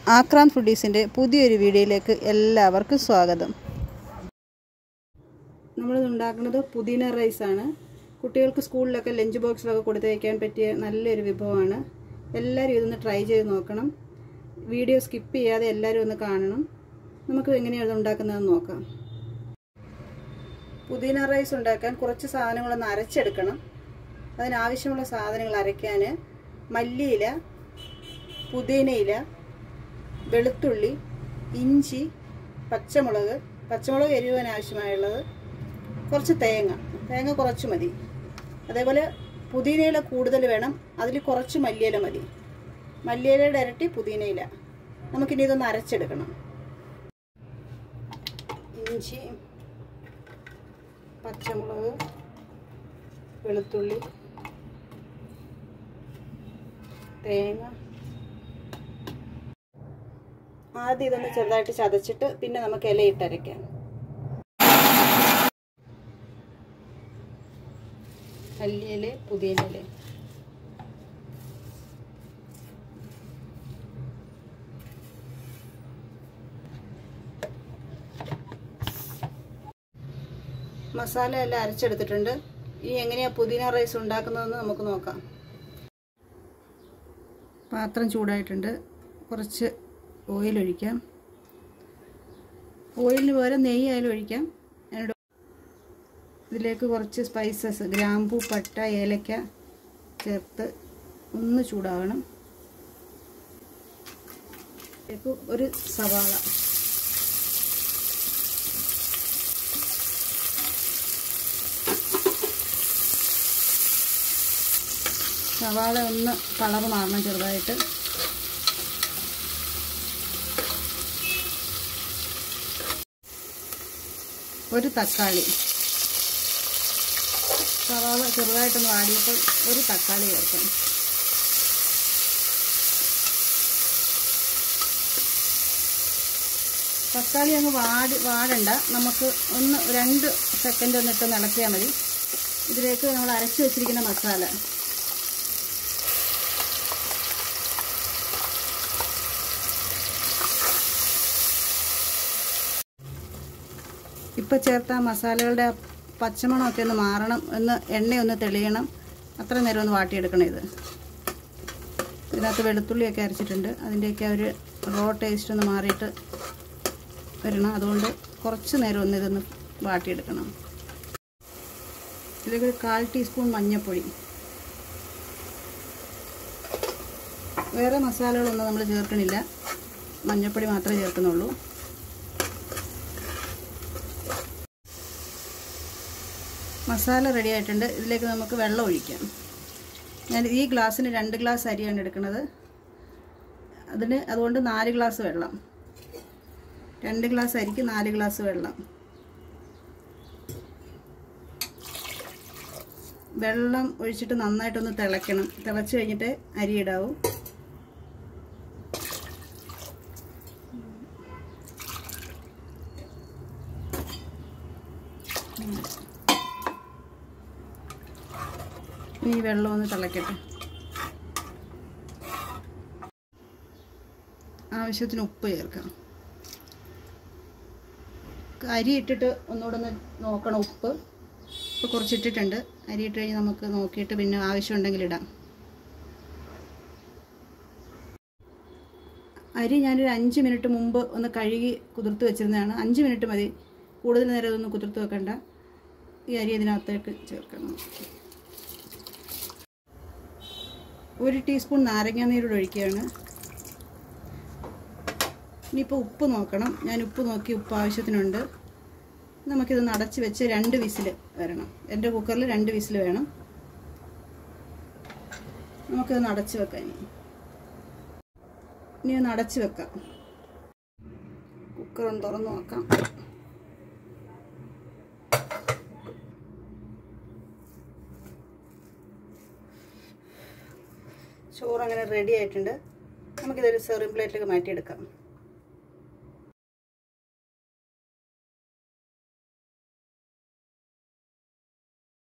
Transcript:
ആക്രാന്ത് ഫുഡീസിൻ്റെ പുതിയൊരു വീഡിയോയിലേക്ക് എല്ലാവർക്കും സ്വാഗതം നമ്മളിത് ഉണ്ടാക്കുന്നത് പുതിന റൈസാണ് കുട്ടികൾക്ക് സ്കൂളിലൊക്കെ ലഞ്ച് ബോക്സിലൊക്കെ കൊടുത്തയക്കാൻ പറ്റിയ നല്ലൊരു വിഭവമാണ് എല്ലാവരും ഇതൊന്ന് ട്രൈ ചെയ്ത് നോക്കണം വീഡിയോ സ്കിപ്പ് ചെയ്യാതെ എല്ലാവരും ഒന്ന് കാണണം നമുക്ക് എങ്ങനെയാണ് ഇത് ഉണ്ടാക്കുന്നതെന്ന് നോക്കാം പുതിന റൈസ് ഉണ്ടാക്കാൻ കുറച്ച് സാധനങ്ങളൊന്ന് അരച്ചെടുക്കണം അതിനാവശ്യമുള്ള സാധനങ്ങൾ അരയ്ക്കാൻ മല്ലിയില പുതിനയില വെളുത്തുള്ളി ഇഞ്ചി പച്ചമുളക് പച്ചമുളക് എരിവാൻ ആവശ്യമായുള്ളത് കുറച്ച് തേങ്ങ തേങ്ങ കുറച്ച് മതി അതേപോലെ പുതിനയില കൂടുതൽ വേണം അതിൽ കുറച്ച് മല്ലിയില മതി മല്ലിയിലയുടെ ഇരട്ടി പുതിനയില നമുക്കിനി ഇതൊന്ന് അരച്ചെടുക്കണം ഇഞ്ചി പച്ചമുളക് വെളുത്തുള്ളി തേങ്ങ ആദ്യം ഇതൊന്ന് ചെറുതായിട്ട് ചതച്ചിട്ട് പിന്നെ നമുക്ക് ഇലയിട്ടരയ്ക്കാം മല്ലിയില പുതിയനില മസാല എല്ലാം അരച്ചെടുത്തിട്ടുണ്ട് ഇനി എങ്ങനെയാണ് പുതിന റൈസ് ഉണ്ടാക്കുന്നതെന്ന് നമുക്ക് നോക്കാം പാത്രം ചൂടായിട്ടുണ്ട് കുറച്ച് ഓയിൽ ഒഴിക്കാം ഓയിലിന് പകരം നെയ്യ് ആയാലും ഒഴിക്കാം എന്നോട് ഇതിലേക്ക് കുറച്ച് സ്പൈസസ് ഗ്രാമ്പു പട്ട ഏലക്ക ചേർത്ത് ഒന്ന് ചൂടാവണം ഇതിലേക്ക് ഒരു സവാള സവാള ഒന്ന് കളർ മാറണം ചെറുതായിട്ട് ഒരു തക്കാളി സവാള ചെറുതായിട്ടൊന്ന് വാടിയപ്പോൾ ഒരു തക്കാളി ചേർക്കാം തക്കാളി അങ്ങ് വാടി വാടണ്ട നമുക്ക് ഒന്ന് രണ്ട് സെക്കൻഡ് ഒന്നിട്ട് ഇളക്കിയാൽ മതി ഇതിലേക്ക് നമ്മൾ അരച്ച് വെച്ചിരിക്കുന്ന മസാല ഇപ്പോൾ ചേർത്ത മസാലകളുടെ പച്ചമണമൊക്കെ ഒന്ന് മാറണം ഒന്ന് എണ്ണയൊന്ന് തെളിയണം അത്ര നേരം ഒന്ന് വാട്ടിയെടുക്കണം ഇത് ഇതിനകത്ത് വെളുത്തുള്ളിയൊക്കെ അരച്ചിട്ടുണ്ട് അതിൻ്റെയൊക്കെ ഒരു റോ ടേസ്റ്റ് ഒന്ന് മാറിയിട്ട് വരണം അതുകൊണ്ട് കുറച്ച് നേരം ഒന്ന് ഇതൊന്ന് വാട്ടിയെടുക്കണം ഇതിലേക്ക് ഒരു കാൽ ടീസ്പൂൺ മഞ്ഞൾപ്പൊടി വേറെ മസാലകളൊന്നും നമ്മൾ ചേർക്കണില്ല മഞ്ഞൾപ്പൊടി മാത്രമേ ചേർക്കുന്നുള്ളൂ മസാല റെഡി ആയിട്ടുണ്ട് ഇതിലേക്ക് നമുക്ക് വെള്ളം ഒഴിക്കാം ഞാൻ ഈ ഗ്ലാസ്സിന് രണ്ട് ഗ്ലാസ് അരിയാണ് എടുക്കുന്നത് അതിന് അതുകൊണ്ട് നാല് ഗ്ലാസ് വെള്ളം രണ്ട് ഗ്ലാസ് അരിക്ക് നാല് ഗ്ലാസ് വെള്ളം വെള്ളം ഒഴിച്ചിട്ട് നന്നായിട്ടൊന്ന് തിളയ്ക്കണം തിളച്ച് കഴിഞ്ഞിട്ട് അരി ഇടാവൂ ഈ വെള്ളം ഒന്ന് തിളക്കട്ടെ ആവശ്യത്തിന് ഉപ്പ് ചേർക്കാം അരി ഇട്ടിട്ട് ഒന്നുകൂടെ ഒന്ന് നോക്കണം ഉപ്പ് ഇപ്പോൾ കുറച്ചിട്ടിട്ടുണ്ട് അരി ഇട്ട് കഴിഞ്ഞ് നമുക്ക് നോക്കിയിട്ട് പിന്നെ ആവശ്യമുണ്ടെങ്കിൽ ഇടാം അരി ഞാനൊരു അഞ്ച് മിനിറ്റ് മുമ്പ് ഒന്ന് കഴുകി കുതിർത്ത് വെച്ചിരുന്നതാണ് അഞ്ച് മിനിറ്റ് മതി കൂടുതൽ നേരം അതൊന്ന് കുതിർത്ത് വെക്കണ്ട ഈ അരി ഇതിനകത്തേക്ക് ചേർക്കണം ഒരു ടീസ്പൂൺ നാരങ്ങ നീരോട് ഒഴിക്കുകയാണ് ഇനിയിപ്പോൾ ഉപ്പ് നോക്കണം ഞാൻ ഉപ്പ് നോക്കി ഉപ്പ് ആവശ്യത്തിനുണ്ട് നമുക്കിതൊന്ന് അടച്ച് വെച്ച് രണ്ട് വിസിൽ വരണം എൻ്റെ കുക്കറിൽ രണ്ട് വിസിൽ വേണം നമുക്കിതൊന്ന് അടച്ച് വെക്കാം ഇനി ഇനി ഒന്ന് അടച്ച് വെക്കാം കുക്കർ ഒന്ന് തുറന്ന് നോക്കാം ചോറ് അങ്ങനെ റെഡി ആയിട്ടുണ്ട് നമുക്കിതൊരു സെറിംഗ് പ്ലേറ്റിലേക്ക് മാറ്റിയെടുക്കാം